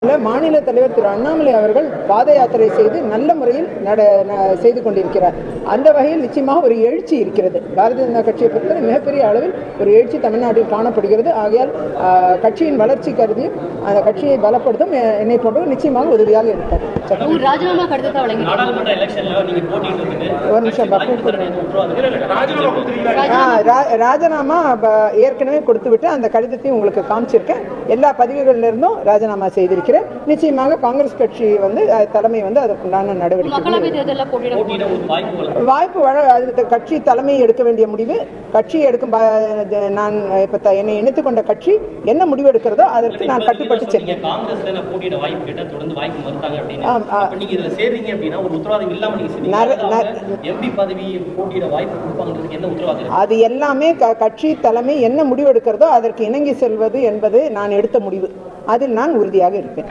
மாநில தலைவர் திரு அண்ணாமலை அவர்கள் பாத யாத்திரை செய்து நல்ல முறையில் நட ந- செய்து கொண்டிருக்கிறார் அந்த வகையில் நிச்சயமாக ஒரு எழுச்சி இருக்கிறது பாரதிய ஜனதா கட்சியை பொறுத்தவரை மிகப்பெரிய அளவில் ஒரு எழுச்சி தமிழ்நாட்டில் காணப்படுகிறது ஆகையால் ஆ, கட்சியின் வளர்ச்சி கருதியும் அந்த கட்சியை பலப்படுத்தும் எ- என்னை போன்றவர் நிச்சயமாக உதவியாக இருப்பார் சரி. உங்க ராஜினாமா கடிதத்தை வழங்கி நாடாளுமன்ற எலெக்ஷன்ல நீங்க போட்டிட்டு இருக்குது ஒரு நிமிஷம் பக்கு கொடுங்க. உத்தரவாதம் ஆ, ரா- ராஜினாமா ப- ஏற்கனவே கொடுத்து விட்டு அந்த கடிதத்தையும் உங்களுக்கு காமிச்சிருக்கேன் எல்லா பதிவுகள்ல இருந்தும் ராஜினாமா செய்திருக்கிறேன் நிச்சயமாக காங்கிரஸ் கட்சி வந்து அஹ், தலைமை வந்து அதற்குண்டான நடவடிக்கை மக்களவை தேர்தலில் போட்டியிட போட்டியிட ஒரு வாய்ப்பு வரும் வாய்ப்பு வழ அது கட்சி தலைமை எடுக்க வேண்டிய முடிவு கட்சி எடுக்கும் ப- இது நான் இப்ப த- என்னை இணைத்துக் கொண்ட கட்சி என்ன முடிவு எடுக்கிறதோ அதற்கு நான் கட்டுப்பட்டு நீங்க செல்வேன் காங்கிரஸ்ல நான் போட்டியிட வாய்ப்பு கேட்டா தொடர்ந்து வாய்ப்பு மறுத்தாங்க அப்படின்னு ஆம், ஆ. அப்ப நீங்க இதுல சேர்றீங்க அப்படின்னா ஒரு உத்தரவாதம் இல்லாம நீங்க நர- நர- சேர்றீங்க எம்பி பதவி போட்டியிட வாய்ப்பு கொடுப்பாங்கிறதுக்கு என்ன உத்தரவாதம் இருக்கு? அது எல்லாமே க- கட்சி தலைமை என்ன முடிவு எடுக்கிறதோ அதற்கு இணங்கி செல்வது என்பது நான் எடுத்த முடிவு அதில் நான் உறுதியாக இருப்பேன்